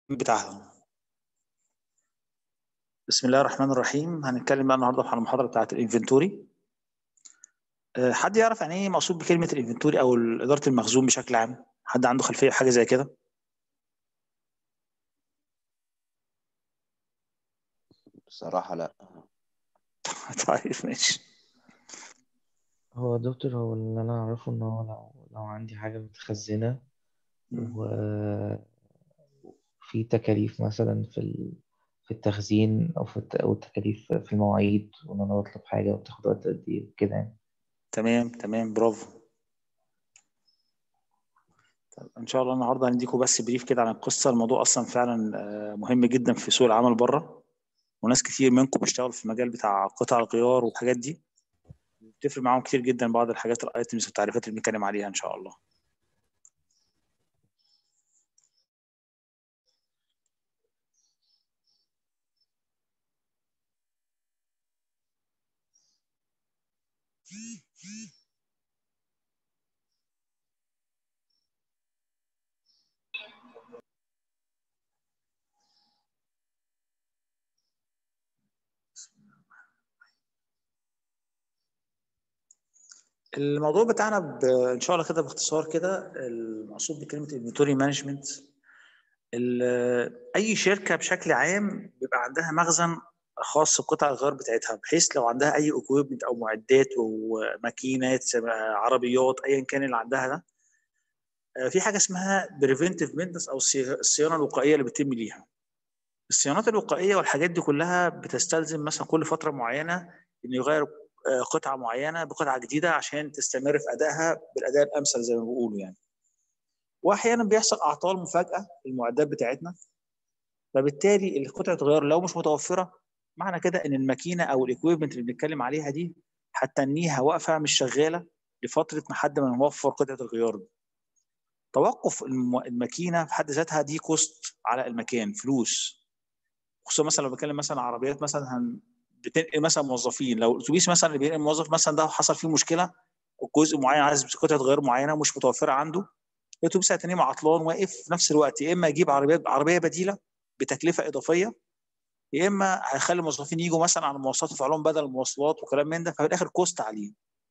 بتاعها بسم الله الرحمن الرحيم هنتكلم بقى النهارده على المحاضره بتاعه الانفنتوري أه، حد يعرف يعني ايه مقصود بكلمه الانفنتوري او اداره المخزون بشكل عام حد عنده خلفيه حاجه زي كده بصراحة لا طيب ماشي هو دكتور هو اللي أنا أعرفه إن هو لو لو عندي حاجة متخزنة مم. وفي تكاليف مثلا في ال- في التخزين أو في الت- أو التكاليف في المواعيد وإن أنا بطلب حاجة وبتاخد وقت قد إيه كده يعني تمام تمام برافو طب ان شاء الله النهارده هنديكم بس بريف كده عن القصه الموضوع اصلا فعلا آه، مهم جدا في سوق العمل بره وناس كتير منكم بيشتغلوا في المجال بتاع قطع الغيار والحاجات دي بتفرق معاهم كتير جدا بعض الحاجات الايتمز والتعريفات اللي بنتكلم عليها ان شاء الله الموضوع بتاعنا ب... ان شاء الله كده باختصار كده المقصود بكلمه انفنتوري مانجمنت اي شركه بشكل عام بيبقى عندها مخزن خاص بقطع الغيار بتاعتها بحيث لو عندها اي اكويبمنت او معدات وماكينات عربيات ايا كان اللي عندها ده آه، في حاجه اسمها بريفنتيف مينتنس او الصي- الصيانه الوقائيه اللي بتتم ليها الصيانات الوقائيه والحاجات دي كلها بتستلزم مثلا كل فتره معينه انه يغير آه، قطعه معينه بقطعه جديده عشان تستمر في ادائها بالاداء الامثل زي ما بيقولوا يعني واحيانا بيحصل اعطال مفاجاه في المعدات بتاعتنا فبالتالي قطعه الغيار لو مش متوفره معنى كده ان الماكينه او الاكويبمنت اللي بنتكلم عليها دي هتنيها واقفه مش شغاله لفتره لحد ما نوفر قطعه الغيار دي توقف الم- الماكينه في حد ذاتها دي كوست على المكان فلوس خصوصا مثلا لو بتكلم مثلا عربيات مثلا هن بتنقل مثلا موظفين لو الاتوبيس مثلا اللي بينقل موظف مثلا ده حصل فيه مشكله جزء معين عايز قطعه غيار معينه مش متوفره عنده الاتوبيس هتنيه عطلان واقف في نفس الوقت يا اما يجيب عربيات عربيه بديله بتكلفه اضافيه يا اما هيخلي الموظفين يجوا مثلا على المواصلات ويدفعوا لهم بدل المواصلات وكلام من ده ففي الاخر كوست عليه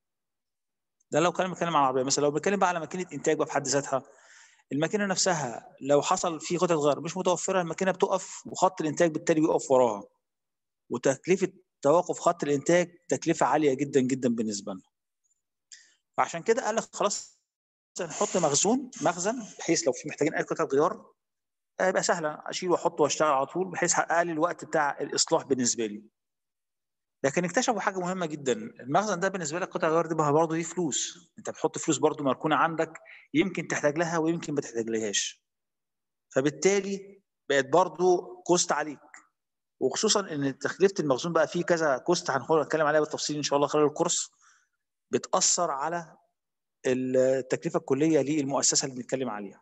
ده لو كان بنتكلم على العربيه مثلا لو بنتكلم بقى على ماكينه انتاج بقى في حد ذاتها الماكينه نفسها لو حصل في قطعه غيار مش متوفره الماكينه بتقف وخط الانتاج بالتالي بيقف وراها وتكلفه توقف خط الانتاج تكلفه عاليه جدا جدا بالنسبه لنا فعشان كده قال لك خلاص نحط مخزون مخزن بحيث لو في محتاجين اي قطعه غيار آه، يبقى سهله اشيل واحط واشتغل على طول بحيث اقلل الوقت بتاع الاصلاح بالنسبه لي لكن اكتشفوا حاجه مهمه جدا المخزن ده بالنسبه لك قطع الغيار دي بقى برضه دي فلوس انت بتحط فلوس برضه مركونه عندك يمكن تحتاج لها ويمكن ما تحتاجلهاش فبالتالي بقت برضه كوست عليك وخصوصا ان تكلفه المخزون بقى فيه كذا كوست هنحاول نتكلم عليها بالتفصيل ان شاء الله خلال الكورس بتاثر على التكلفه الكليه للمؤسسه اللي بنتكلم عليها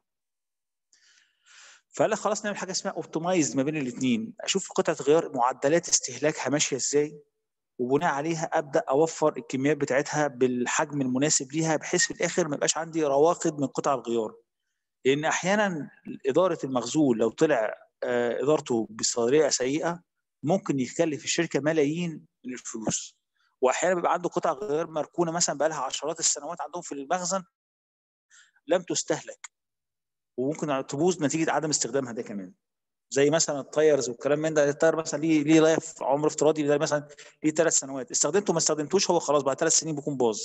فقال لك خلاص نعمل حاجه اسمها اوبتمايز ما بين الاثنين اشوف قطعه غيار معدلات استهلاكها ماشيه ازاي وبناء عليها ابدا اوفر الكميات بتاعتها بالحجم المناسب ليها بحيث في الاخر ما يبقاش عندي رواقد من قطع الغيار لان احيانا اداره المخزون لو طلع آه، ادارته بطريقه سيئه ممكن يكلف الشركه ملايين من الفلوس واحيانا بيبقى عنده قطع غيار مركونه مثلا بقى لها عشرات السنوات عندهم في المخزن لم تستهلك وممكن تبوظ نتيجه عدم استخدامها ده كمان زي مثلا التايرز والكلام من ده التاير مثلا ليه ليه لايف عمر افتراضي ده مثلا ليه ثلاث سنوات استخدمته ما استخدمتوش هو خلاص بعد ثلاث سنين بيكون باظ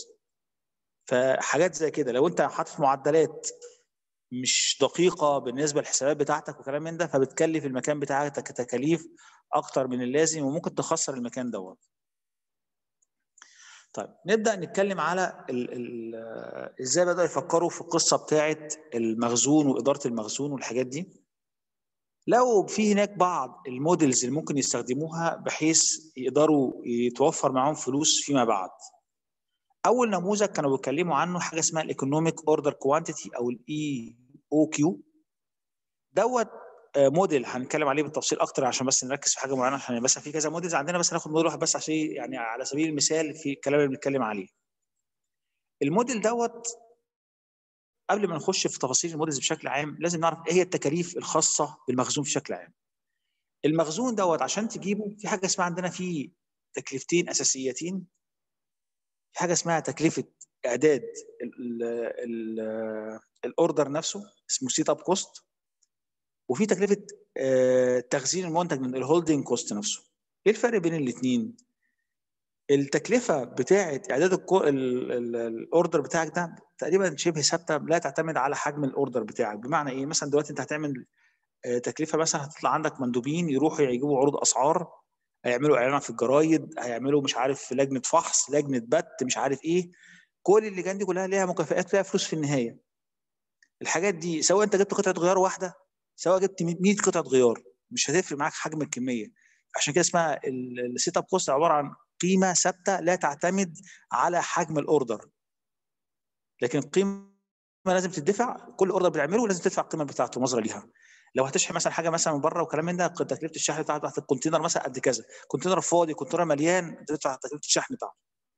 فحاجات زي كده لو انت حاطط معدلات مش دقيقه بالنسبه للحسابات بتاعتك وكلام من ده فبتكلف المكان بتاعك تكاليف اكتر من اللازم وممكن تخسر المكان دوت طيب نبدا نتكلم على ال ال ازاي بداوا يفكروا في القصه بتاعه المخزون واداره المخزون والحاجات دي لو في هناك بعض المودلز اللي ممكن يستخدموها بحيث يقدروا يتوفر معاهم فلوس فيما بعد اول نموذج كانوا بيتكلموا عنه حاجه اسمها الايكونوميك اوردر كوانتيتي او الاي او كيو دوت آه، موديل هنتكلم عليه بالتفصيل اكتر عشان بس نركز في حاجه معينه عشان بس في كذا موديلز عندنا بس ناخد موديل واحد بس عشان يعني على سبيل المثال في الكلام اللي بنتكلم عليه الموديل دوت قبل ما نخش في تفاصيل المودلز بشكل عام لازم نعرف ايه هي التكاليف الخاصه بالمخزون بشكل عام المخزون دوت عشان تجيبه في حاجه اسمها عندنا في تكلفتين اساسيتين في حاجه اسمها تكلفه اعداد الاوردر نفسه اسمه سيت اب كوست وفي تكلفه آه، تخزين المنتج من الهولدنج كوست نفسه ايه الفرق بين الاثنين التكلفه بتاعه اعداد الاوردر بتاعك ده تقريبا شبه ثابته لا تعتمد على حجم الاوردر بتاعك بمعنى ايه مثلا دلوقتي انت هتعمل آه، تكلفه مثلا هتطلع عندك مندوبين يروحوا يجيبوا عروض اسعار هيعملوا اعلانات في الجرايد هيعملوا مش عارف لجنه فحص لجنه بت مش عارف ايه كل اللجان دي كلها ليها مكافئات ليها فلوس في النهايه الحاجات دي سواء انت جبت قطعه غيار واحده سواء جبت 100 قطعه غيار مش هتفرق معاك حجم الكميه عشان كده اسمها السيت اب كوست عباره عن قيمه ثابته لا تعتمد على حجم الاوردر لكن القيمه لازم تدفع كل اوردر بتعمله لازم تدفع القيمه بتاعته نظرا ليها لو هتشحن مثلا حاجه مثلا من بره وكلام من ده تكلفه الشحن بتاعته تحت الكونتينر مثلا قد كذا كونتينر فاضي كونتينر مليان تدفع تكلفه الشحن بتاعته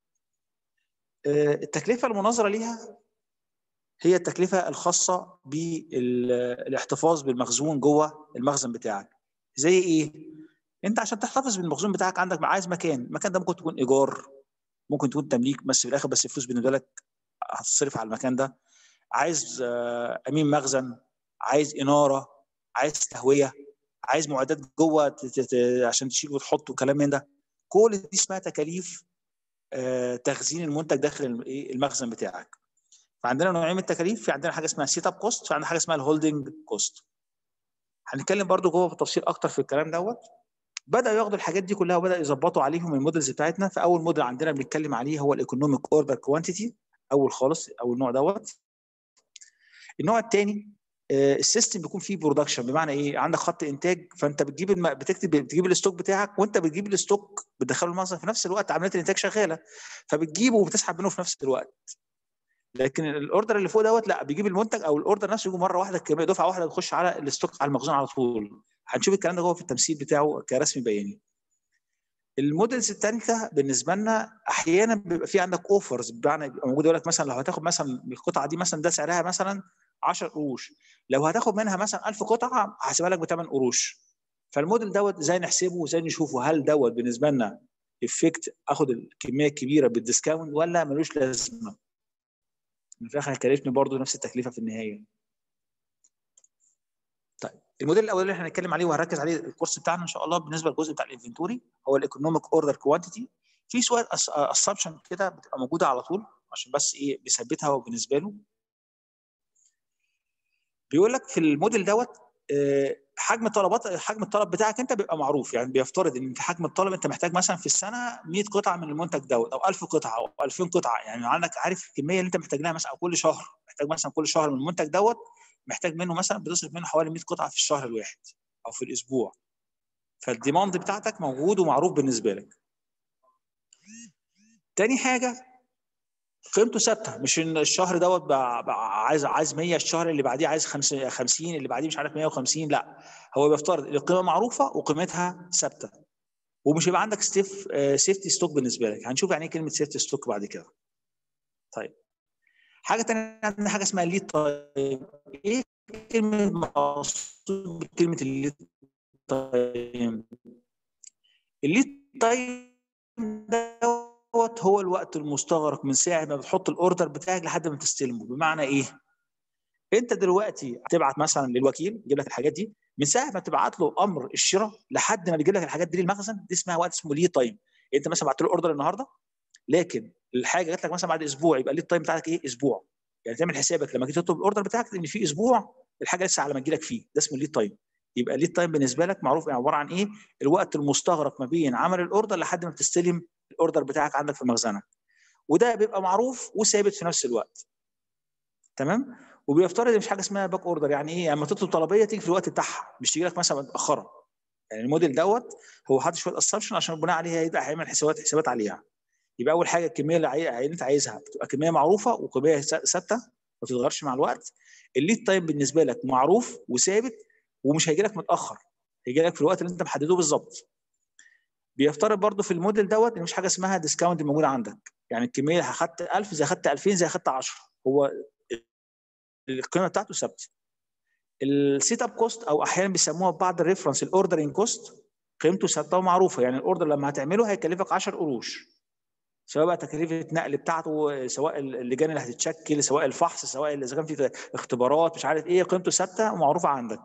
التكلفه المناظره ليها هي التكلفه الخاصه بالاحتفاظ بالمخزون جوه المخزن بتاعك زي ايه انت عشان تحتفظ بالمخزون بتاعك عندك عايز مكان المكان ده ممكن تكون ايجار ممكن تكون تمليك بس في الاخر بس الفلوس بالنسبه لك هتصرف على المكان ده عايز امين مخزن عايز اناره عايز تهويه عايز معدات جوه عشان تشيل وتحط وكلام من ده كل دي اسمها تكاليف تخزين المنتج داخل المخزن بتاعك فعندنا نوعين من التكاليف في عندنا حاجه اسمها سيت اب كوست في عندنا حاجه اسمها الهولدنج كوست هنتكلم برضو جوه بالتفصيل اكتر في الكلام دوت بداوا ياخدوا الحاجات دي كلها وبداوا يظبطوا عليهم المودلز بتاعتنا فاول موديل عندنا بنتكلم عليه هو الايكونوميك اوردر كوانتيتي اول خالص اول نوع دوت النوع الثاني السيستم بيكون فيه برودكشن بمعنى ايه عندك خط انتاج فانت بتجيب الم... بتكتب بتجيب الستوك بتاعك وانت بتجيب الستوك بتدخله المخزن في نفس الوقت عمليه الانتاج شغاله فبتجيبه وبتسحب منه في نفس الوقت لكن الاوردر اللي فوق دوت لا بيجيب المنتج او الاوردر نفسه يجي مره واحده كميه دفعه واحده تخش على الستوك على المخزون على طول هنشوف الكلام ده جوه في التمثيل بتاعه كرسم بياني المودلز الثالثه بالنسبه لنا احيانا بيبقى في عندك اوفرز بمعنى بيبقى موجود يقول لك مثلا لو هتاخد مثلا القطعه دي مثلا ده سعرها مثلا 10 قروش لو هتاخد منها مثلا 1000 قطعه هحسبها لك ب 8 قروش فالموديل دوت ازاي نحسبه وازاي نشوفه هل دوت بالنسبه لنا افكت اخد الكميه الكبيره بالديسكاونت ولا ملوش لازمه في الاخر هيكلفني برضه نفس التكلفه في النهايه طيب الموديل الاول اللي احنا هنتكلم عليه وهركز عليه الكورس بتاعنا ان شاء الله بالنسبه للجزء بتاع الانفنتوري هو الايكونوميك اوردر كوانتيتي في شويه اسامبشن كده بتبقى موجوده على طول عشان بس ايه بيثبتها هو بالنسبه له بيقول لك في الموديل دوت حجم الطلبات حجم الطلب بتاعك انت بيبقى معروف يعني بيفترض ان في حجم الطلب انت محتاج مثلا في السنه 100 قطعه من المنتج دوت او 1000 قطعه او 2000 قطعه يعني عندك عارف الكميه اللي انت محتاج لها مثلا او كل شهر محتاج مثلا كل شهر من المنتج دوت محتاج منه مثلا بتصرف منه حوالي 100 قطعه في الشهر الواحد او في الاسبوع فالديماند بتاعتك موجود ومعروف بالنسبه لك تاني حاجه قيمته ثابته مش ان الشهر دوت بقى عايز عايز 100 الشهر اللي بعديه عايز 50 اللي بعديه مش عارف 150 لا هو بيفترض القيمه معروفه وقيمتها ثابته ومش هيبقى عندك ستيف سيفتي ستوك بالنسبه لك هنشوف يعني ايه كلمه سيفتي ستوك بعد كده طيب حاجه ثانيه عندنا حاجه اسمها ليد تايم ايه كلمه مقصود بكلمه الليد تايم الليد تايم دوت هو الوقت المستغرق من ساعه ما بتحط الاوردر بتاعك لحد ما تستلمه بمعنى ايه انت دلوقتي هتبعت مثلا للوكيل يجيب لك الحاجات دي من ساعه ما تبعت له امر الشراء لحد ما بيجيب لك الحاجات دي للمخزن دي اسمها وقت اسمه ليه تايم انت مثلا بعت له اوردر النهارده لكن الحاجه جات لك مثلا بعد اسبوع يبقى ليه التايم بتاعك ايه اسبوع يعني تعمل حسابك لما جيت تطلب الاوردر بتاعك ان في اسبوع الحاجه لسه على ما تجي لك فيه ده اسمه ليد تايم يبقى ليد تايم بالنسبه لك معروف يعني عباره عن ايه الوقت المستغرق ما بين عمل الاوردر لحد ما بتستلم الاوردر بتاعك عندك في مخزنك وده بيبقى معروف وثابت في نفس الوقت تمام وبيفترض مش حاجه اسمها باك اوردر يعني ايه لما تطلب طلبيه تيجي في الوقت بتاعها مش تيجي لك مثلا متاخره يعني الموديل دوت هو حاطط شويه اسامبشن عشان بناء عليها يبقى هيعمل حسابات حسابات عليها يبقى اول حاجه الكميه اللي, عاي... اللي انت عايزها بتبقى كميه معروفه وكميه ثابته ما بتتغيرش مع الوقت الليد تايم بالنسبه لك معروف وثابت ومش هيجي لك متاخر هيجي لك في الوقت اللي انت محدده بالظبط بيفترض برضو في الموديل دوت ان مش حاجه اسمها ديسكاونت موجوده عندك يعني الكميه اخدت 1000 زي اخدت 2000 زي اخدت 10 هو القيمه بتاعته ثابته السيت اب كوست او احيانا بيسموها بعض الريفرنس الاوردرنج كوست قيمته ثابته ومعروفه يعني الاوردر لما هتعمله هيكلفك 10 قروش سواء بقى تكلفه نقل بتاعته سواء اللجان اللي هتتشكل سواء الفحص سواء اذا كان في اختبارات مش عارف ايه قيمته ثابته ومعروفه عندك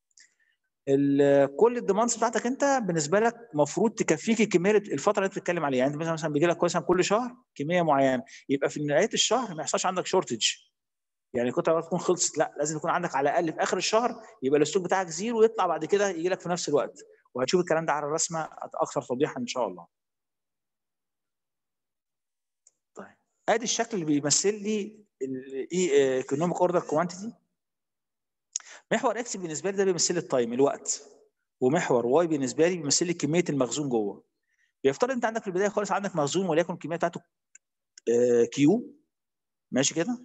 كل الديماندز بتاعتك انت بالنسبه لك المفروض تكفيك الكميه الفتره اللي انت بتتكلم عليها يعني انت مثلا بيجي لك مثلا كل شهر كميه معينه يبقى في نهايه الشهر ما يحصلش عندك شورتج يعني كنت تكون خلصت لا لازم يكون عندك على الاقل في اخر الشهر يبقى الستوك بتاعك زيرو ويطلع بعد كده يجي لك في نفس الوقت وهتشوف الكلام ده على الرسمه اكثر توضيحا ان شاء الله طيب ادي الشكل اللي بيمثل لي الاي ايكونوميك اوردر كوانتيتي محور اكس بالنسبه لي ده بيمثل لي التايم الوقت ومحور واي بالنسبه لي بيمثل لي كميه المخزون جوه بيفترض انت عندك في البدايه خالص عندك مخزون وليكن الكميه بتاعته كيو ماشي كده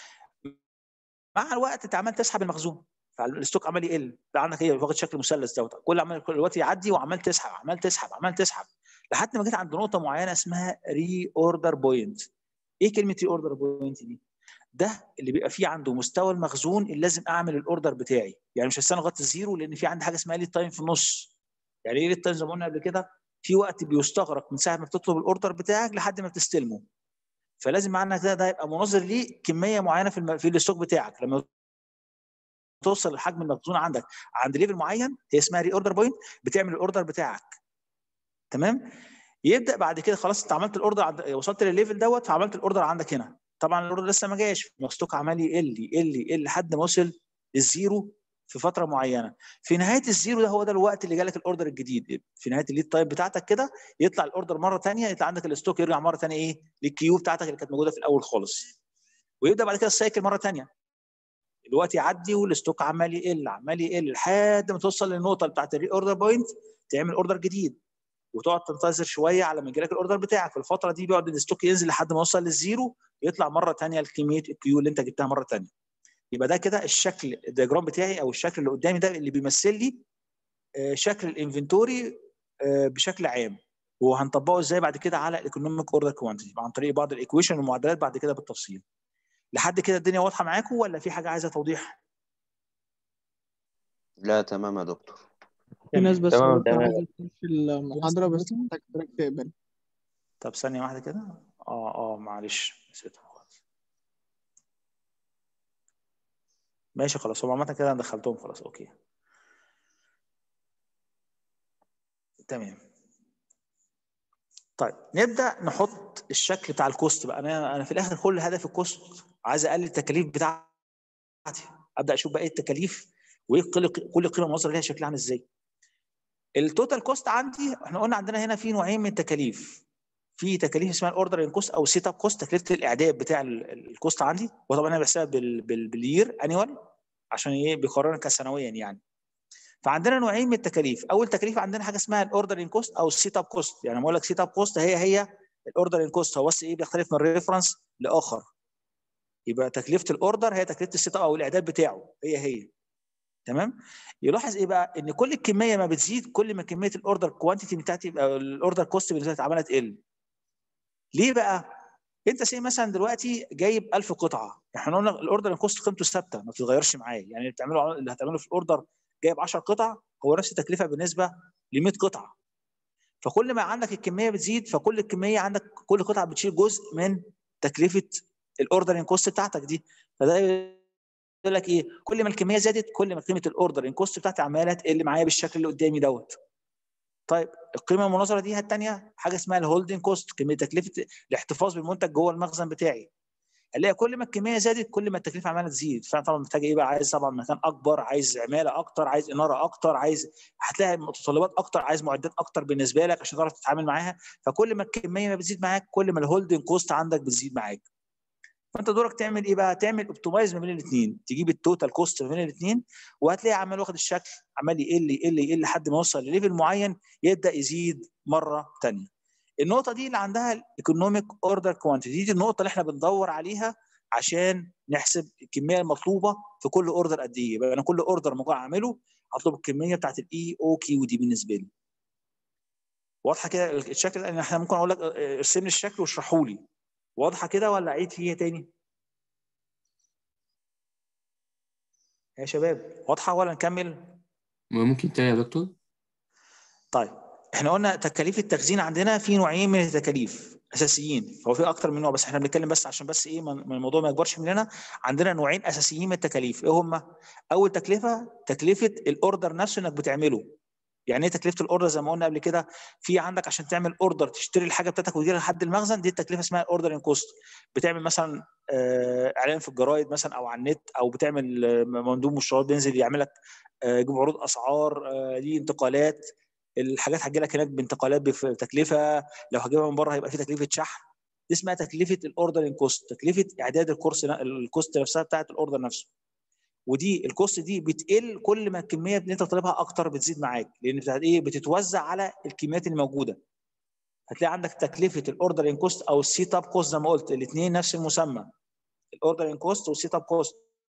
مع الوقت انت عمال تسحب المخزون فالستوك عمال يقل ده عندك ايه واخد شكل مثلث دوت كل عمال كل الوقت يعدي وعمال تسحب عمال تسحب عمال تسحب لحد ما جيت عند نقطه معينه اسمها ري اوردر بوينت ايه كلمه ري اوردر بوينت دي ده اللي بيبقى فيه عنده مستوى المخزون اللي لازم اعمل الاوردر بتاعي يعني مش هستنى لغايه الزيرو لان في عندي حاجه اسمها ليد تايم في النص يعني ايه ليد تايم زي ما قلنا قبل كده في وقت بيستغرق من ساعه ما بتطلب الاوردر بتاعك لحد ما بتستلمه فلازم معنى كده ده يبقى مناظر ليه كميه معينه في الم... في الستوك بتاعك لما توصل لحجم المخزون عندك عند ليفل معين هي اسمها ري اوردر بوينت بتعمل الاوردر بتاعك تمام يبدا بعد كده خلاص انت عملت الاوردر عند... وصلت للليفل دوت فعملت الاوردر عندك هنا طبعا الاوردر لسه ما جاش الستوك عمال يقل يقل يقل لحد ما وصل للزيرو في فتره معينه في نهايه الزيرو ده هو ده الوقت اللي جالك الاوردر الجديد في نهايه الليد تايم بتاعتك كده يطلع الاوردر مره ثانيه يطلع عندك الستوك يرجع مره ثانيه ايه للكيو بتاعتك اللي كانت موجوده في الاول خالص ويبدا بعد كده السايكل مره ثانيه الوقت يعدي والستوك عمال يقل عمال يقل لحد ما توصل للنقطه بتاعت الري اوردر بوينت تعمل اوردر جديد وتقعد تنتظر شويه على ما يجي لك الاوردر بتاعك في الفتره دي بيقعد الستوك ينزل لحد ما يوصل للزيرو يطلع مره ثانيه لكميه الكيو اللي انت جبتها مره ثانيه يبقى ده كده الشكل الدياجرام بتاعي او الشكل اللي قدامي ده اللي بيمثل لي شكل الانفنتوري بشكل عام وهنطبقه ازاي بعد كده على الايكونوميك اوردر كوانتيتي عن طريق بعض الايكويشن والمعادلات بعد كده بالتفصيل لحد كده الدنيا واضحه معاكم ولا في حاجه عايزه توضيح لا تمام يا دكتور في ناس بس تمام، برضه تمام. عايزة تخش المحاضرة بس محتاج تقبل طب ثانيه واحده كده اه اه معلش نسيتها خالص ماشي خلاص هم عامه كده انا دخلتهم خلاص اوكي تمام طيب نبدا نحط الشكل بتاع الكوست بقى انا انا في الاخر كل هدف الكوست عايز اقلل التكاليف بتاعتي ابدا اشوف بقى ايه التكاليف وايه كل كل قيمه مصدر ليها شكلها عامل ازاي التوتال كوست عندي احنا قلنا عندنا هنا في نوعين من التكاليف في تكاليف اسمها الاوردر كوست او سيت اب كوست تكلفه الاعداد بتاع ال- ال- الكوست عندي وطبعا انا بحسبها بال- بال- بالير انيوال عشان ايه بيقارنها سنويا يعني فعندنا نوعين من التكاليف اول تكليف عندنا حاجه اسمها الاوردر كوست او السيت اب كوست يعني لما اقول لك سيت اب كوست هي هي الاوردر كوست هو بس ايه بيختلف من ريفرنس لاخر يبقى تكلفه الاوردر هي تكلفه السيت اب او الاعداد بتاعه هي هي تمام يلاحظ ايه بقى ان كل الكميه ما بتزيد كل ما كميه الاوردر كوانتيتي بتاعتي او الاوردر كوست بتاعتي عماله تقل ليه بقى انت سي مثلا دلوقتي جايب 1000 قطعه احنا قلنا الاوردر كوست قيمته ثابته ما بتتغيرش معاه يعني اللي بتعمله اللي هتعمله في الاوردر جايب 10 قطع هو نفس التكلفه بالنسبه ل 100 قطعه فكل ما عندك الكميه بتزيد فكل الكميه عندك كل قطعه بتشيل جزء من تكلفه الاوردر كوست بتاعتك دي فده يقول لك ايه كل ما الكميه زادت كل ما قيمه الاوردر كوست بتاعتي عماله تقل معايا بالشكل اللي قدامي دوت طيب القيمه المناظره دي الثانيه حاجه اسمها الهولدنج كوست كميه تكلفه الاحتفاظ بالمنتج جوه المخزن بتاعي الاقي كل ما الكميه زادت كل ما التكلفه عماله تزيد فانا طبعا محتاج ايه بقى عايز طبعا مكان اكبر عايز عماله اكتر عايز اناره اكتر عايز هتلاقي متطلبات اكتر عايز معدات اكتر بالنسبه لك عشان تعرف تتعامل معاها فكل ما الكميه ما بتزيد معاك كل ما الهولدنج كوست عندك بتزيد معاك فانت دورك تعمل ايه بقى تعمل اوبتمايز ما بين الاثنين تجيب التوتال كوست ما بين الاثنين وهتلاقي عمال واخد الشكل عمال يقل يقل يقل لحد ما يوصل لليفل معين يبدا يزيد مره ثانيه النقطه دي اللي عندها الايكونوميك اوردر كوانتيتي دي النقطه اللي احنا بندور عليها عشان نحسب الكميه المطلوبه في كل اوردر قد ايه يبقى انا كل اوردر ما اعمله هطلب الكميه بتاعت الاي او كيو دي بالنسبه لي واضحه كده الشكل انا احنا ممكن اقول لك ارسم لي الشكل واشرحه لي واضحه كده ولا اعيد فيها تاني يا شباب واضحه ولا نكمل ممكن تاني يا دكتور طيب احنا قلنا تكاليف التخزين عندنا في نوعين من التكاليف اساسيين هو في اكتر من نوع بس احنا بنتكلم بس عشان بس ايه ما ما الموضوع ما يكبرش مننا عندنا نوعين اساسيين من التكاليف ايه هم اول تكلفه تكلفه الاوردر نفسه انك بتعمله يعني ايه تكلفه الاوردر زي ما قلنا قبل كده في عندك عشان تعمل اوردر تشتري الحاجه بتاعتك وتجيبها لحد المخزن دي التكلفه اسمها اوردر ان كوست بتعمل مثلا آه، اعلان في الجرايد مثلا او على النت او بتعمل آه، مندوب مشتريات بينزل يعمل لك آه، يجيب عروض اسعار آه، ليه انتقالات الحاجات هتجي لك هناك بانتقالات بتكلفه لو هجيبها من بره هيبقى في تكلفه شحن دي اسمها تكلفه الاوردر ان كوست تكلفه اعداد الكورس الكوست نفسها بتاعت الاوردر نفسه ودي الكوست دي بتقل كل ما الكميه اللي انت طالبها اكتر بتزيد معاك لان بتاعت ايه بتتوزع على الكميات اللي موجوده هتلاقي عندك تكلفه الاوردر ان كوست او السيت اب كوست زي ما قلت الاثنين نفس المسمى الاوردر ان كوست والسيت اب كوست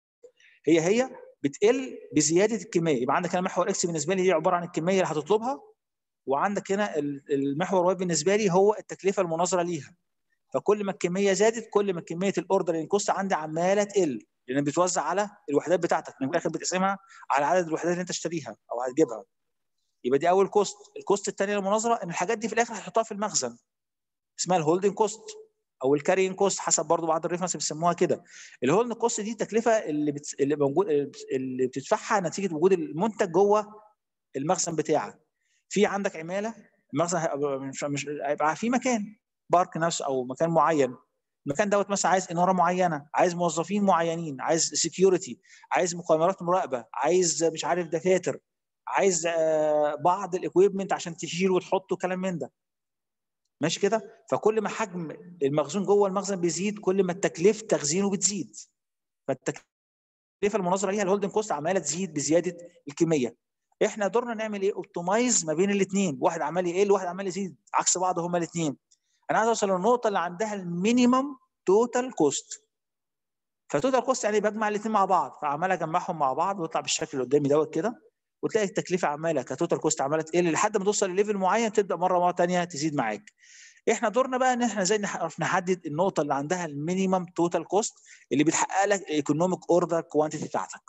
هي هي بتقل بزياده الكميه يبقى عندك هنا محور اكس بالنسبه لي هي عباره عن الكميه اللي هتطلبها وعندك هنا ال- المحور واي بالنسبه لي هو التكلفه المناظره ليها فكل ما الكميه زادت كل ما كميه الاوردر ان كوست عندي عماله تقل لان بتوزع على الوحدات بتاعتك من الاخر بتقسمها على عدد الوحدات اللي انت تشتريها او هتجيبها يبقى دي اول كوست الكوست الثانيه للمناظره ان الحاجات دي في الاخر هتحطها في المخزن اسمها الهولدنج كوست او الكارينج كوست حسب برضو بعض الريفرنس بيسموها كده الهولدنج كوست دي التكلفه اللي بت... اللي موجود اللي بتدفعها نتيجه وجود المنتج جوه المخزن بتاعك في عندك عماله المخزن هيبقى مش مش هيبقى في مكان بارك نفسه او مكان معين المكان دوت مثلا عايز اناره معينه عايز موظفين معينين عايز سكيورتي عايز مقامرات مراقبه عايز مش عارف دفاتر عايز آه، بعض الاكويبمنت عشان تشيل وتحط وكلام من ده ماشي كده فكل ما حجم المخزون جوه المخزن بيزيد كل ما التكلفه تخزينه بتزيد فالتكلفه المناظره ليها الهولدنج كوست عماله تزيد بزياده الكميه احنا دورنا نعمل ايه اوبتمايز ما بين الاثنين واحد عمال يقل وواحد عمال يزيد عكس بعض هما الاثنين انا عايز اوصل للنقطه اللي عندها المينيمم توتال كوست فتوتال كوست يعني بجمع الاثنين مع بعض فعمال اجمعهم مع بعض ويطلع بالشكل اللي قدامي دوت كده وتلاقي التكلفه عماله كتوتال كوست عماله تقل لحد ما توصل لليفل معين تبدا مره مره ثانيه تزيد معاك احنا دورنا بقى ان احنا ازاي نعرف نحدد النقطه اللي عندها المينيمم توتال كوست اللي بتحقق لك الايكونوميك اوردر كوانتيتي بتاعتك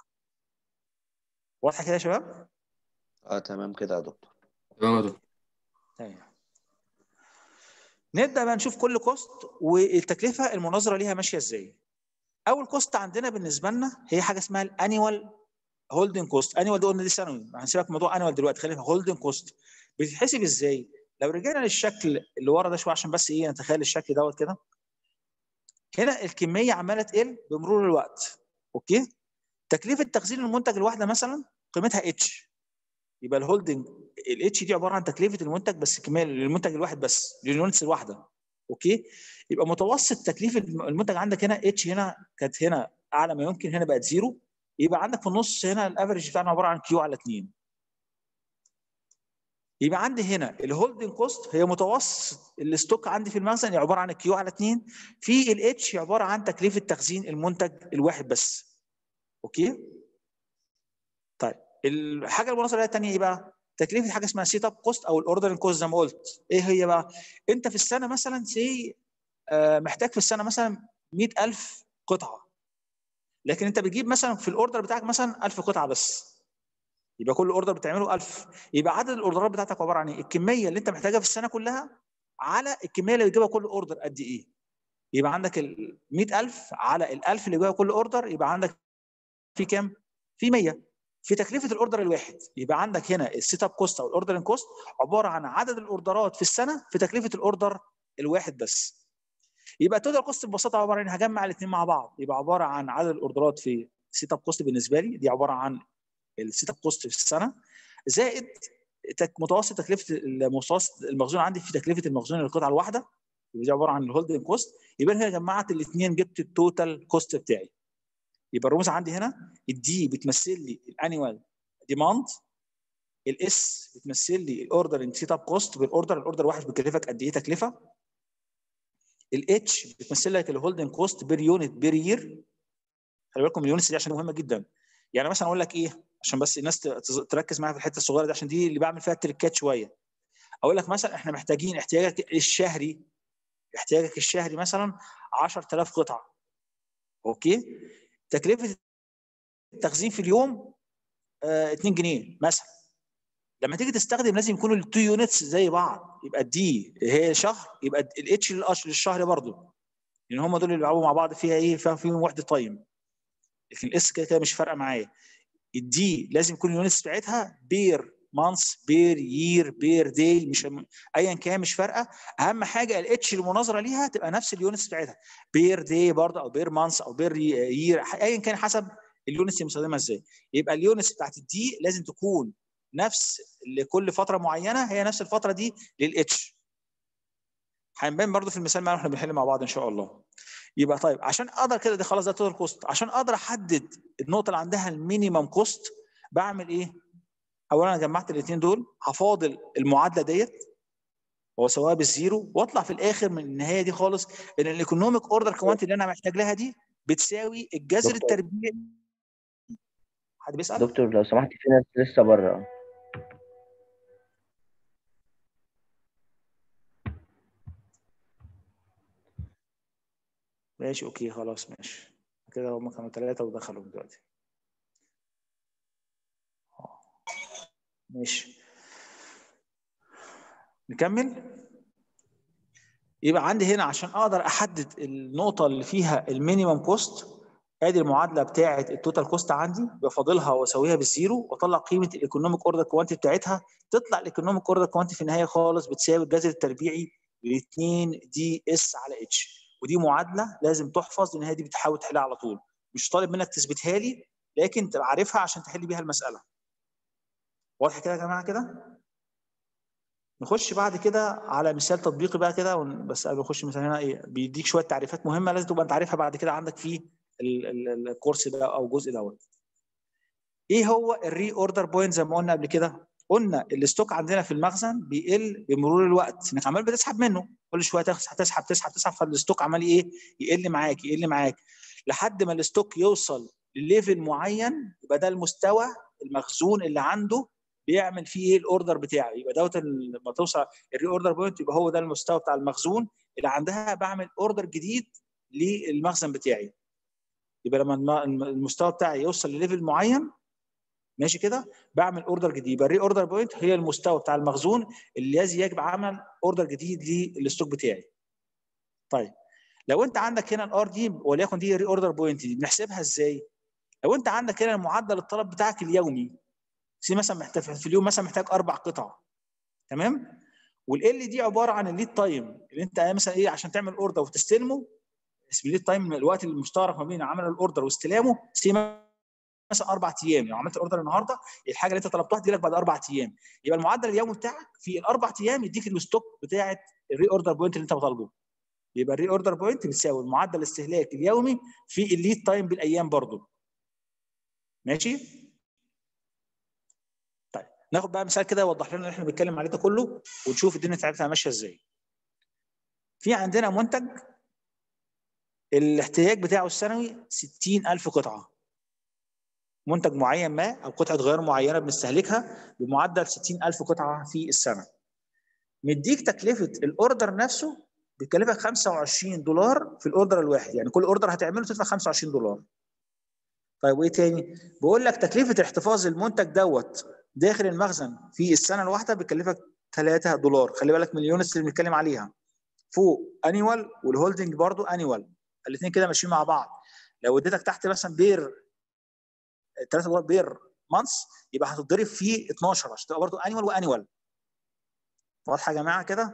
واضحه كده يا شباب اه تمام كده يا دكتور تمام يا دكتور تمام نبدا بقى نشوف كل كوست والتكلفه المناظره ليها ماشيه ازاي اول كوست عندنا بالنسبه لنا هي حاجه اسمها الانيوال هولدنج كوست انيوال ده قلنا دي سنوي هنسيبك من موضوع انيوال دلوقتي خلينا هولدنج كوست بتتحسب ازاي لو رجعنا للشكل اللي ورا ده شويه عشان بس ايه نتخيل الشكل دوت كده هنا الكميه عماله تقل بمرور الوقت اوكي تكلفه تخزين المنتج الواحده مثلا قيمتها اتش يبقى الهولدنج الاتش دي عباره عن تكلفه المنتج بس كميه للمنتج الواحد بس لليونتس الواحده اوكي يبقى متوسط تكلفه المنتج عندك هنا اتش هنا كانت هنا اعلى ما يمكن هنا بقت زيرو يبقى عندك في النص هنا الافرج بتاعنا عباره عن كيو على 2 يبقى عندي هنا الهولدنج كوست هي متوسط الستوك عندي في المخزن عباره عن كيو على 2 في الاتش عباره عن تكلفه تخزين المنتج الواحد بس اوكي طيب الحاجه المناظره الثانيه ايه بقى تكلفه حاجه اسمها سيت اب كوست او الاوردر كوست زي ما قلت ايه هي بقى انت في السنه مثلا سي محتاج في السنه مثلا 100000 قطعه لكن انت بتجيب مثلا في الاوردر بتاعك مثلا 1000 قطعه بس يبقى كل اوردر بتعمله 1000 يبقى عدد الاوردرات بتاعتك عباره عن ايه الكميه اللي انت محتاجها في السنه كلها على الكميه اللي بيجيبها كل اوردر قد ايه يبقى عندك ال 100000 على ال 1000 اللي بيجيبها كل اوردر يبقى عندك في كام في 100 في تكلفه الاوردر الواحد يبقى عندك هنا السيت اب كوست او الاوردر كوست عباره عن عدد الاوردرات في السنه في تكلفه الاوردر الواحد بس يبقى التوتال كوست ببساطه عباره عن هجمع الاثنين مع بعض يبقى عباره عن عدد الاوردرات في سيت اب كوست بالنسبه لي دي عباره عن السيت اب كوست في السنه زائد تك- متوسط تكلفه المتوسط المخزون عندي في تكلفه المخزون للقطعه الواحده يبقى دي عباره عن الهولدنج كوست يبقى أنا هنا جمعت الاثنين جبت التوتال كوست بتاعي يبقى الرموز عندي هنا الدي بتمثل لي الانيوال ديماند الاس بتمثل لي الاوردر سيت اب كوست بالاوردر الاوردر واحد بيكلفك قد ايه تكلفه الاتش بتمثل لك الهولدنج كوست بير يونت بير يير خلي بالكم اليونتس دي عشان مهمه جدا يعني مثلا اقول لك ايه عشان بس الناس ت- تز- تركز معايا في الحته الصغيره دي عشان دي اللي بعمل فيها التريكات شويه اقول لك مثلا احنا محتاجين احتياجك الشهري احتياجك الشهري مثلا 10000 قطعه اوكي تكلفه التخزين في اليوم آه 2 جنيه مثلا لما تيجي تستخدم لازم يكونوا التو يونتس زي بعض يبقى الدي هي شهر يبقى الاتش للشهر برضه لان هم دول اللي بيلعبوا مع بعض فيها ايه فيها فيهم وحده تايم لكن الاس كده كده مش فارقه معايا الدي لازم يكون اليونتس بتاعتها بير مانث بير يير بير داي مش ايا كان مش فارقه اهم حاجه الاتش المناظره ليها تبقى نفس اليونتس بتاعتها بير داي برضه او بير مانث او بير يير ايا كان حسب اليونتس اللي مستخدمها ازاي يبقى اليونتس بتاعت الدي لازم تكون نفس لكل فتره معينه هي نفس الفتره دي للاتش هنبان برضو في المثال معانا واحنا بنحل مع بعض ان شاء الله يبقى طيب عشان اقدر كده دي خلاص ده توتال كوست عشان اقدر احدد النقطه اللي عندها المينيمم كوست بعمل ايه اولا انا جمعت الاثنين دول هفاضل المعادله ديت واسويها بالزيرو واطلع في الاخر من النهايه دي خالص ان الايكونوميك اوردر كوانتي اللي انا محتاج لها دي بتساوي الجذر دكتور. التربيعي حد بيسال دكتور لو سمحت في ناس لسه بره ماشي اوكي خلاص ماشي كده هم كانوا ثلاثة ودخلوا دلوقتي آه. ماشي نكمل يبقى عندي هنا عشان اقدر احدد النقطة اللي فيها المينيمم كوست ادي المعادلة بتاعة التوتال كوست عندي بفاضلها واسويها بالزيرو واطلع قيمة الايكونوميك اوردر كوانتي بتاعتها تطلع الايكونوميك اوردر كوانتي في النهاية خالص بتساوي الجذر التربيعي ل 2 دي اس على اتش ودي معادله لازم تحفظ لان هي دي بتحاول تحلها على طول مش طالب منك تثبتها لي لكن تبقى عارفها عشان تحل بيها المساله واضح كده يا جماعه كده نخش بعد كده على مثال تطبيقي بقى كده ون- بس قبل ما نخش مثال هنا ايه بيديك شويه تعريفات مهمه لازم تبقى انت عارفها بعد كده عندك في ال- ال- الكورس ده او الجزء دوت ايه هو الري اوردر بوينت زي ما قلنا قبل كده قلنا الستوك عندنا في المخزن بيقل بمرور الوقت انك عمال بتسحب منه كل شويه تسحب تسحب تسحب تسحب فالستوك عمال ايه يقل معاك يقل معاك لحد ما الستوك يوصل لليفل معين يبقى ده المستوى المخزون اللي عنده بيعمل فيه ايه الاوردر بتاعه يبقى دوت ال- لما توصل الري اوردر بوينت يبقى هو ده المستوى بتاع المخزون اللي عندها بعمل اوردر جديد للمخزن بتاعي يبقى لما الم- المستوى بتاعي يوصل لليفل معين ماشي كده بعمل اوردر جديد يبقى الري اوردر بوينت هي المستوى بتاع المخزون الذي يجب عمل اوردر جديد للستوك بتاعي طيب لو انت عندك هنا الار دي وليكن دي ري اوردر بوينت دي بنحسبها ازاي لو انت عندك هنا معدل الطلب بتاعك اليومي سي مثلا محتاج في اليوم مثلا محتاج اربع قطع تمام والال دي عباره عن الليد تايم اللي انت مثلا ايه عشان تعمل اوردر وتستلمه اسم الليد تايم الوقت المشترك ما بين عمل الاوردر واستلامه سي مثلا اربع ايام لو عملت الاوردر النهارده الحاجه اللي انت طلبتها تجي لك بعد اربع ايام يبقى المعدل اليومي بتاعك في الاربع ايام يديك الستوك بتاعه الري اوردر بوينت اللي انت طالبه يبقى الري اوردر بوينت بتساوي معدل الاستهلاك اليومي في الليد تايم بالايام برضو ماشي طيب ناخد بقى مثال كده يوضح لنا اللي احنا بنتكلم عليه ده كله ونشوف الدنيا بتاعتها ماشيه ازاي في عندنا منتج الاحتياج بتاعه السنوي 60000 قطعه منتج معين ما او قطعه غيار معينه بنستهلكها بمعدل 60000 قطعه في السنه مديك تكلفه الاوردر نفسه بيكلفك 25 دولار في الاوردر الواحد يعني كل اوردر هتعمله تدفع 25 دولار طيب وايه تاني بيقول لك تكلفه احتفاظ المنتج دوت داخل المخزن في السنه الواحده بيكلفك 3 دولار خلي بالك من اليونتس اللي بنتكلم عليها فوق انيوال والهولدنج برضو انيوال الاثنين كده ماشيين مع بعض لو اديتك تحت مثلا بير 3 دولار بير مانث يبقى هتتضرب في 12 عشان تبقى برضه انيوال وانيوال واضحه يا جماعه كده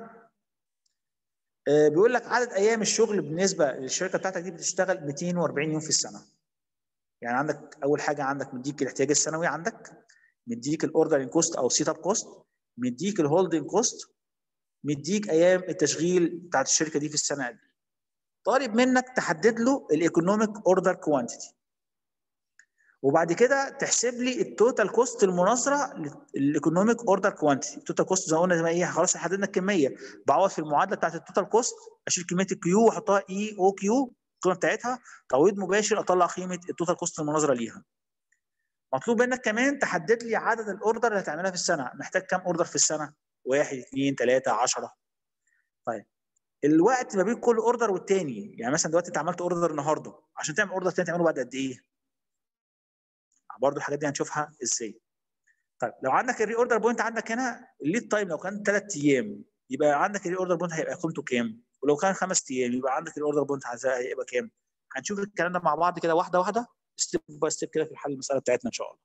آه بيقول لك عدد ايام الشغل بالنسبه للشركه بتاعتك دي بتشتغل 240 يوم في السنه يعني عندك اول حاجه عندك مديك الاحتياج السنوي عندك مديك الاوردرنج كوست او سيت اب كوست مديك الهولدنج كوست مديك ايام التشغيل بتاعت الشركه دي في السنه دي طالب منك تحدد له الايكونوميك اوردر كوانتيتي وبعد كده تحسب لي التوتال كوست المناظره للايكونوميك اوردر كوانتيتي التوتال كوست زي ما قلنا زي ما ايه خلاص حددنا الكميه بعوض في المعادله بتاعت التوتال كوست اشيل كميه الكيو واحطها اي او كيو القيمه بتاعتها تعويض مباشر اطلع قيمه التوتال كوست المناظره ليها مطلوب منك كمان تحدد لي عدد الاوردر اللي هتعملها في السنه محتاج كام اوردر في السنه واحد اثنين ثلاثه 10 طيب الوقت ما بين كل اوردر والتاني يعني مثلا دلوقتي انت عملت اوردر النهارده عشان تعمل اوردر تاني تعمله بعد قد ايه برضو الحاجات دي هنشوفها ازاي طيب لو عندك الري اوردر بوينت عندك هنا الليد تايم لو كان ثلاث ايام يبقى عندك الري اوردر بوينت هيبقى قيمته كام ولو كان خمس ايام يبقى عندك الري اوردر بوينت هيبقى كام هنشوف الكلام ده مع بعض كده واحده واحده ستيب باي ستيب كده في الحل المساله بتاعتنا ان شاء الله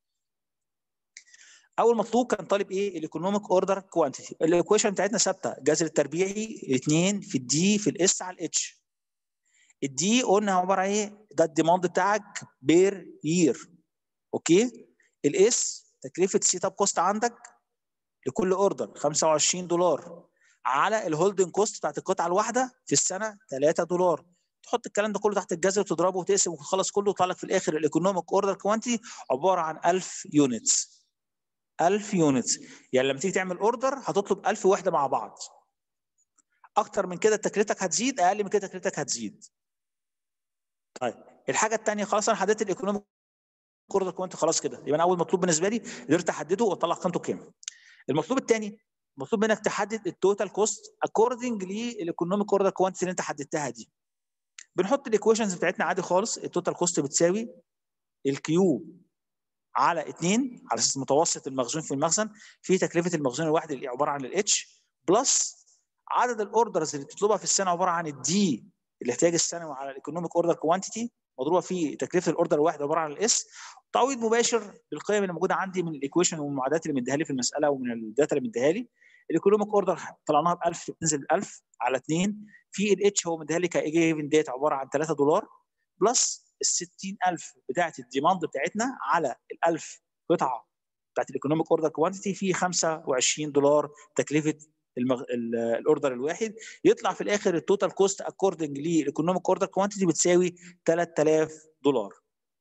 اول مطلوب كان طالب ايه الايكونوميك اوردر كوانتيتي الايكويشن بتاعتنا ثابته الجذر التربيعي 2 في الدي في الاس على الاتش الدي قلنا عباره عن ايه ده الديماند بتاعك بير يير اوكي الاس تكلفه السيت اب كوست عندك لكل اوردر 25 دولار على الهولدنج كوست بتاعت القطعه الواحده في السنه 3 دولار تحط الكلام ده كله تحت الجذر وتضربه وتقسم وتخلص كله ويطلع لك في الاخر الايكونوميك اوردر كوانتي عباره عن 1000 يونتس 1000 يونتس يعني لما تيجي تعمل اوردر هتطلب 1000 وحده مع بعض اكتر من كده تكلفتك هتزيد اقل من كده تكلفتك هتزيد طيب الحاجه الثانيه خلاص انا حددت الايكونوميك اوردر كوانتي خلاص كده يبقى انا اول مطلوب بالنسبه لي قدرت احدده واطلع قيمته كام المطلوب الثاني مطلوب منك تحدد التوتال كوست اكوردنج للايكونوميك اوردر كوانتيتي اللي انت حددتها دي بنحط الايكويشنز بتاعتنا عادي خالص التوتال كوست بتساوي الكيو على 2 على اساس متوسط المخزون في المخزن في تكلفه المخزون الواحد اللي عباره عن الاتش بلس عدد الاوردرز اللي بتطلبها في السنه عباره عن الدي الاحتياج السنوي على الايكونوميك اوردر كوانتيتي مضروبه في تكلفه الاوردر الواحد عباره عن الاس تعويض مباشر بالقيم اللي موجوده عندي من الايكويشن والمعادلات اللي مديها لي في المساله ومن الداتا اللي مديها لي الايكونوميك اوردر طلعناها ب 1000 بتنزل ب 1000 على 2 في الاتش هو مديها لي كايجيفن ديت عباره عن 3 دولار بلس ال 60000 بتاعه الديماند بتاعتنا على ال 1000 قطعه بتاعت الايكونوميك اوردر كوانتيتي في 25 دولار تكلفه المغ... الاوردر الواحد يطلع في الاخر التوتال كوست اكوردنج للايكونوميك اوردر كوانتيتي بتساوي 3000 دولار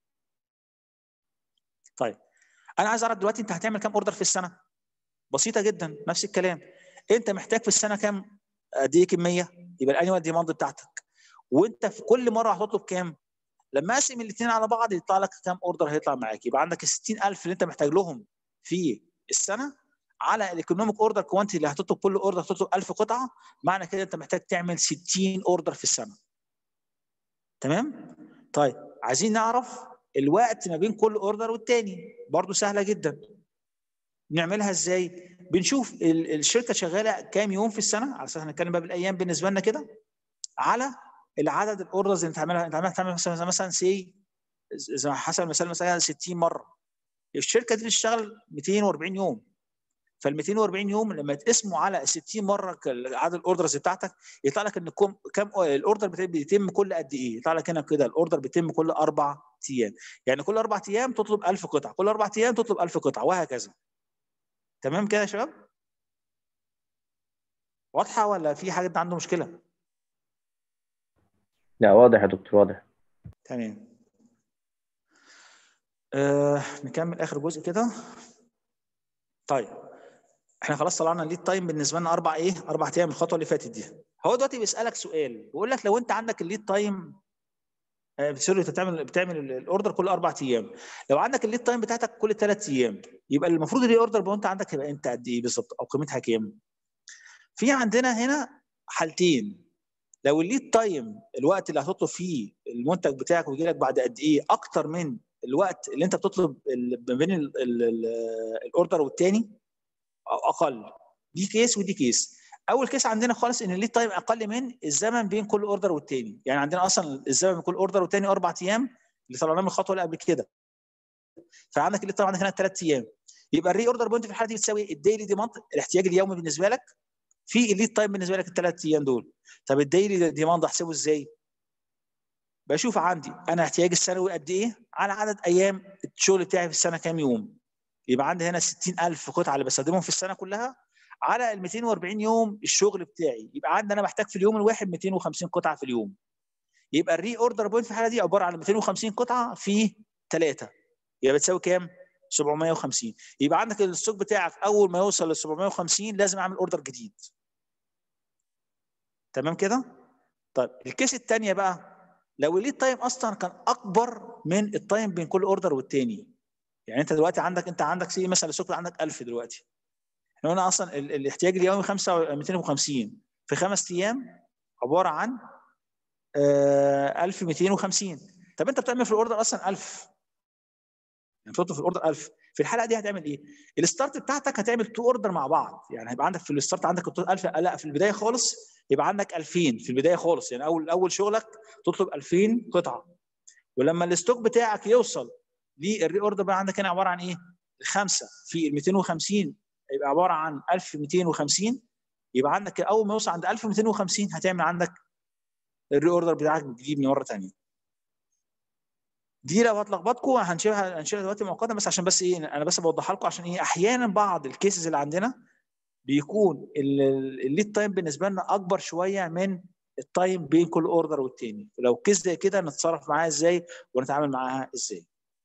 طيب انا عايز اعرف دلوقتي انت هتعمل كام اوردر في السنه بسيطه جدا نفس الكلام انت محتاج في السنه كام قد ايه كميه يبقى الانيوال ديماند بتاعتك وانت في كل مره هتطلب كام لما اقسم الاثنين على بعض يطلع لك كام اوردر هيطلع معاك يبقى عندك ال 60000 اللي انت محتاج لهم في السنه على الايكونوميك اوردر كوانتي اللي هتطلب كل اوردر هتطلب 1000 قطعه معنى كده انت محتاج تعمل 60 اوردر في السنه تمام طيب عايزين نعرف الوقت ما بين كل اوردر والتاني برضو سهله جدا نعملها ازاي بنشوف الشركه شغاله كام يوم في السنه على اساس هنتكلم بقى بالايام بالنسبه لنا كده على العدد الاوردرز اللي انت عاملها انت عاملها تعمل مثلا مثلا سي زي حسب المثال مثلا 60 مره الشركه دي بتشتغل 240 يوم فال 240 يوم لما يتقسموا على 60 مره عدد الاوردرز بتاعتك يطلع لك ان كم كم الاوردر بيتم كل قد ايه؟ يطلع لك هنا كده الاوردر بيتم كل اربع ايام يعني كل اربع ايام تطلب 1000 قطعه كل اربع ايام تطلب 1000 قطعه وهكذا تمام كده يا شباب؟ واضحه ولا في حد عنده مشكله؟ لا واضح يا دكتور واضح تمام آه نكمل اخر جزء كده طيب احنا خلاص طلعنا الليد تايم بالنسبه لنا اربع ايه اربع ايام الخطوه اللي فاتت دي هو دلوقتي بيسالك سؤال بيقول لك لو انت عندك الليد تايم آه سوري انت بتعمل بتعمل الاوردر كل اربع ايام لو عندك الليد تايم بتاعتك كل ثلاث ايام يبقى المفروض الري اوردر بوينت عندك يبقى انت قد ايه بالظبط او قيمتها كام في عندنا هنا حالتين لو الليد تايم الوقت اللي هتطلب فيه المنتج بتاعك ويجي لك بعد قد ايه اكتر من الوقت اللي انت بتطلب ما بين الاوردر والتاني او اقل دي كيس ودي كيس اول كيس عندنا خالص ان الليد تايم اقل من الزمن بين كل اوردر والتاني يعني عندنا اصلا الزمن بين كل اوردر والتاني اربع ايام اللي طلعناه من الخطوه اللي قبل كده فعندك الليد تايم عندك هنا ثلاث ايام يبقى الري اوردر بوينت في الحاله دي بتساوي الديلي ديماند الاحتياج اليومي بالنسبه لك في الليد تايم بالنسبه لك الثلاث ايام دول طب الديلي ديماند احسبه ازاي بشوف عندي انا احتياجي السنوي قد ايه على عدد ايام الشغل بتاعي في السنه كام يوم يبقى عندي هنا 60000 قطعه اللي بستخدمهم في السنه كلها على ال 240 يوم الشغل بتاعي يبقى عندي انا محتاج في اليوم الواحد 250 قطعه في اليوم يبقى الري اوردر بوينت في الحاله دي عباره عن 250 قطعه في 3 يبقى بتساوي كام 750 يبقى عندك الستوك بتاعك اول ما يوصل ل 750 لازم اعمل اوردر جديد تمام كده طيب الكيس الثانيه بقى لو الليد تايم اصلا كان اكبر من التايم بين كل اوردر والتاني يعني انت دلوقتي عندك انت عندك سي مثلا السوق عندك 1000 دلوقتي احنا قلنا اصلا ال- الاحتياج اليومي 5 250 في خمس ايام عباره عن آه 1250 طب انت بتعمل في الاوردر اصلا 1000 يعني تطلب في الاوردر 1000 في الحاله دي هتعمل ايه؟ الستارت بتاعتك هتعمل تو اوردر مع بعض يعني هيبقى عندك في الستارت عندك 1000 لا في البدايه خالص يبقى عندك 2000 في البدايه خالص يعني اول اول شغلك تطلب 2000 قطعه ولما الستوك بتاعك يوصل للري اوردر بقى عندك هنا عباره عن ايه؟ الخمسه في ال 250 يبقى عباره عن 1250 يبقى عندك اول ما يوصل عند 1250 هتعمل عندك الري اوردر بتاعك بتجيب مره ثانيه دي لو هتلخبطكم هنشيلها هنشيلها دلوقتي مؤقتا بس عشان بس ايه انا بس بوضحها لكم عشان ايه احيانا بعض الكيسز اللي عندنا بيكون الليد تايم بالنسبه لنا اكبر شويه من التايم بين كل اوردر والتاني لو كيس زي كده نتصرف معاها ازاي ونتعامل معاها ازاي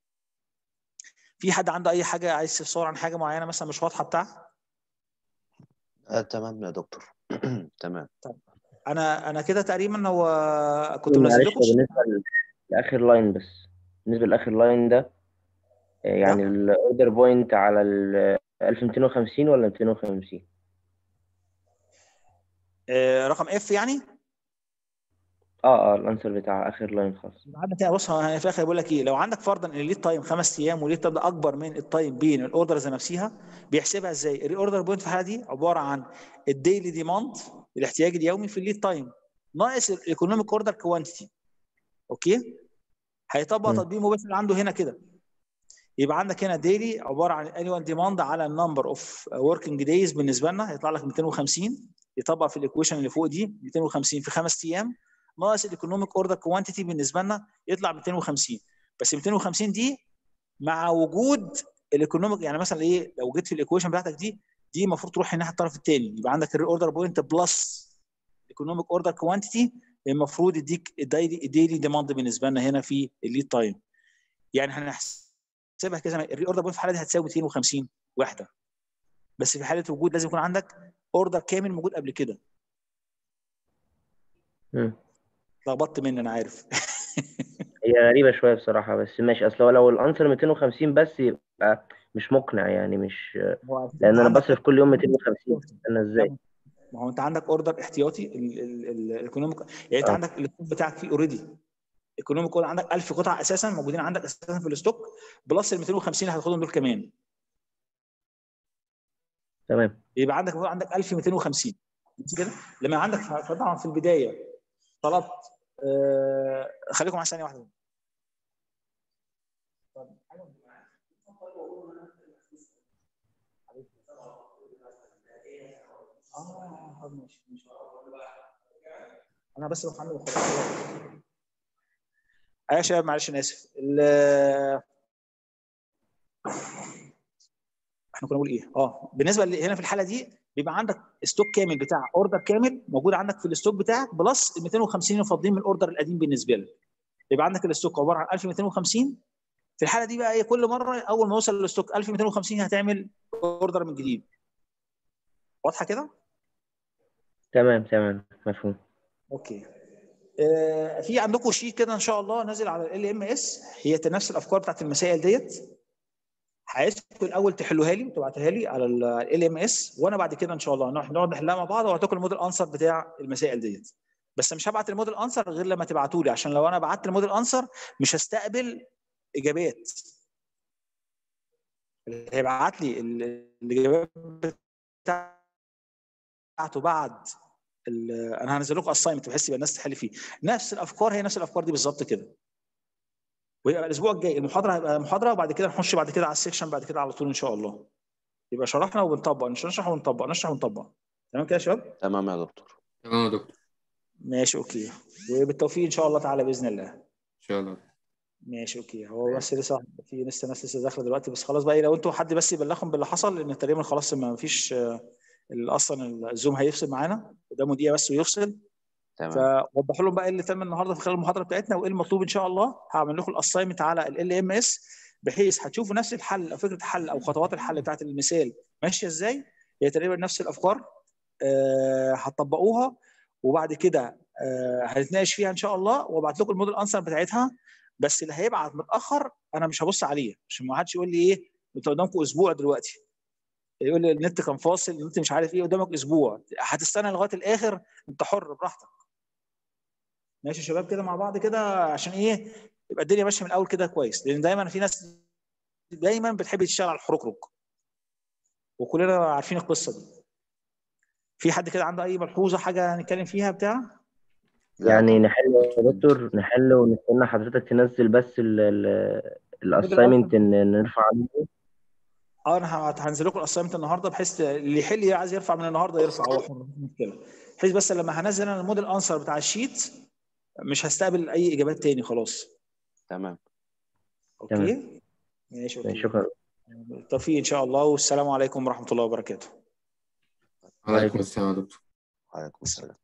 في حد عنده اي حاجه عايز يستفسر عن حاجه معينه مثلا مش واضحه بتاعها آه تمام يا دكتور تمام انا انا كده تقريبا هو كنت معلش منزل لكم بالنسبة لآخر لاين بس بالنسبة لآخر لاين ده آه، يعني الاوردر بوينت على ال 1250 ولا 250 آه، رقم اف يعني اه اه الانسر بتاع آخر لاين خالص عندك كده بص هو في الاخر بيقول لك ايه لو عندك فرضا ان الليد تايم خمس ايام والليد تايم ده اكبر من التايم بين الاوردرز نفسها بيحسبها ازاي؟ الري اوردر بوينت في الحاله دي عباره عن الديلي ديماند الاحتياج اليومي في الليد تايم ناقص الايكونوميك اوردر كوانتيتي اوكي؟ هيطبق مم. تطبيق مباشر عنده هنا كده يبقى عندك هنا ديلي عباره عن انيوال ديماند على النمبر اوف وركينج دايز بالنسبه لنا هيطلع لك 250 يطبق في الايكويشن اللي فوق دي 250 في خمس ايام ناقص الايكونوميك اوردر كوانتيتي بالنسبه لنا يطلع 250 بس 250 دي مع وجود الايكونوميك يعني مثلا ايه لو جيت في الايكويشن بتاعتك دي دي المفروض تروح الناحيه الطرف الثاني يبقى عندك الري اوردر بوينت بلس ايكونوميك اوردر كوانتيتي المفروض يديك الديلي الديلي ديماند بالنسبه لنا هنا في الليد تايم يعني هنحسبها كده الري اوردر بوينت في الحاله دي هتساوي 250 وحده بس في حاله وجود لازم يكون عندك اوردر كامل موجود قبل كده مم. لخبطت مني انا عارف هي غريبة شوية بصراحة بس ماشي أصل هو لو الأنسر 250 بس يبقى مش مقنع يعني مش هو لأن أنا عندك بصرف كل يوم 250 أنا إزاي؟ ما هو انت عندك اوردر احتياطي الايكونوميك يعني انت آه. عندك الستوك بتاعك فيه اوريدي ايكونوميك عندك 1000 قطعه اساسا موجودين عندك اساسا في الستوك بلس ال 250 اللي هتاخدهم دول كمان تمام يبقى عندك عندك 1250 مش كده لما عندك طبعا في البدايه طلبت آه خليكم معايا ثانيه واحده اه ماشي ماشي انا بس بحمل وخلاص ايوه يا شباب معلش انا اسف ال- احنا كنا بنقول ايه؟ اه بالنسبه ل- هنا في الحاله دي بيبقى عندك ستوك كامل بتاع اوردر كامل موجود عندك في الستوك بتاعك بلس ال 250 اللي فاضلين من الاوردر القديم بالنسبه لك يبقى عندك الستوك عباره عن 1250 في الحاله دي بقى ايه كل مره اول ما يوصل للستوك 1250 هتعمل اوردر من جديد واضحه كده؟ تمام تمام مفهوم اوكي آه، في عندكم شيت كده ان شاء الله نازل على ال ام اس هي نفس الافكار بتاعت المسائل ديت عايزكم الاول تحلوها لي وتبعتوها لي على ال ام اس وانا بعد كده ان شاء الله نقعد نقعد نحلها مع بعض وهعطيكم الموديل انسر بتاع المسائل ديت بس مش هبعت الموديل انسر غير لما تبعتوا لي عشان لو انا بعت الموديل انسر مش هستقبل اجابات اللي هيبعت لي ال- الاجابات بتاعته بعد ال- انا هنزل لكم اساينمنت بحيث يبقى الناس تحل فيه نفس الافكار هي نفس الافكار دي بالظبط كده ويبقى الاسبوع الجاي المحاضره هيبقى محاضره وبعد كده نخش بعد كده على السكشن بعد كده على طول ان شاء الله يبقى شرحنا وبنطبق نشرح ونطبق نشرح ونطبق تمام كده يا شباب تمام يا دكتور تمام يا دكتور ماشي اوكي وبالتوفيق ان شاء الله تعالى باذن الله ان شاء الله ماشي اوكي هو بس لسه في لسه ناس لسه داخله دلوقتي بس خلاص بقى إيه، لو انتوا حد بس يبلغهم باللي حصل لان تقريبا خلاص ما فيش آه، ال- اصلا الزوم هيفصل معانا قدامه دقيقه بس ويفصل تمام فوضحوا لهم بقى ايه اللي تم النهارده في خلال المحاضره بتاعتنا وايه المطلوب ان شاء الله هعمل لكم الاساينمنت على ال ام اس بحيث هتشوفوا نفس الحل او فكره الحل او خطوات الحل بتاعت المثال ماشيه ازاي هي تقريبا نفس الافكار آه، هتطبقوها وبعد كده آه، هنتناقش فيها ان شاء الله وابعت لكم الموديل انسر بتاعتها بس اللي هيبعت متاخر انا مش هبص عليه عشان ما حدش يقول لي ايه انتوا قدامكم اسبوع دلوقتي يقول لي النت كان فاصل النت مش عارف ايه قدامك اسبوع هتستنى لغايه الاخر انت حر براحتك ماشي يا شباب كده مع بعض كده عشان ايه يبقى الدنيا ماشيه من الاول كده كويس لان دايما في ناس دايما بتحب تشتغل على الحركرك وكلنا عارفين القصه دي في حد كده عنده اي ملحوظه حاجه نتكلم فيها بتاع لا يعني طبعا نحل يا دكتور نحل ونستنى حضرتك تنزل بس الاساينمنت نرفع عليه اه انا ه- هنزل لكم الاسايمنت النهارده بحيث اللي يحل عايز يرفع من النهارده يرفع هو حر، مفيش مشكله بحيث بس لما هنزل انا الموديل انسر بتاع الشيت مش هستقبل اي اجابات تاني خلاص تمام اوكي تمام. ماشي اوكي شكرا بالتوفيق ان شاء الله والسلام عليكم ورحمه الله وبركاته عليكم السلام يا دكتور عليكم السلام